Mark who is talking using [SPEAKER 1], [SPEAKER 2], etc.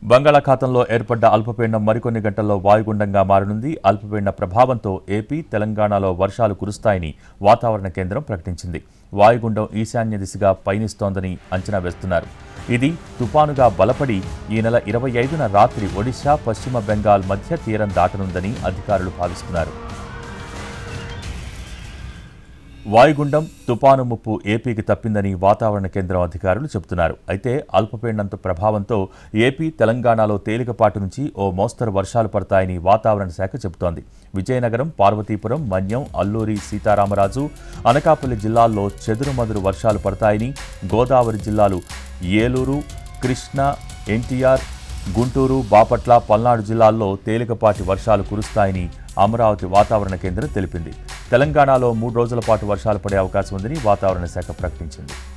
[SPEAKER 1] బంగాళాఖాతంలో ఏర్పడ్డ అల్పపీడనం మరికొన్ని గంటల్లో వాయుగుండంగా మారనుంది అల్పపీడన ప్రభావంతో ఏపీ తెలంగాణలో వర్షాలు కురుస్తాయని వాతావరణ కేంద్రం ప్రకటించింది వాయుగుండం ఈశాన్య దిశగా పయనిస్తోందని అంచనా వేస్తున్నారు ఇది తుపానుగా బలపడి ఈ నెల ఇరవై ఐదున రాత్రి ఒడిశా పశ్చిమ బెంగాల్ మధ్య తీరం దాటనుందని అధికారులు భావిస్తున్నారు వాయుగుండం తుపాను ముప్పు ఏపీకి తప్పిందని వాతావరణ కేంద్రం అధికారులు చెబుతున్నారు అయితే అల్పపీడనంత ప్రభావంతో ఏపీ తెలంగాణలో తేలికపాటి నుంచి ఓ మోస్తరు వర్షాలు పడతాయని వాతావరణ శాఖ చెబుతోంది విజయనగరం పార్వతీపురం మన్యం అల్లూరి సీతారామరాజు అనకాపల్లి జిల్లాల్లో చెదురుమదురు వర్షాలు పడతాయని గోదావరి జిల్లాలు ఏలూరు కృష్ణా ఎన్టీఆర్ గుంటూరు బాపట్ల పల్నాడు జిల్లాల్లో తేలికపాటి వర్షాలు కురుస్తాయని అమరావతి వాతావరణ కేంద్రం తెలిపింది తెలంగాణలో మూడు రోజుల పాటు వర్షాలు పడే అవకాశం ఉందని వాతావరణ శాఖ ప్రకటించింది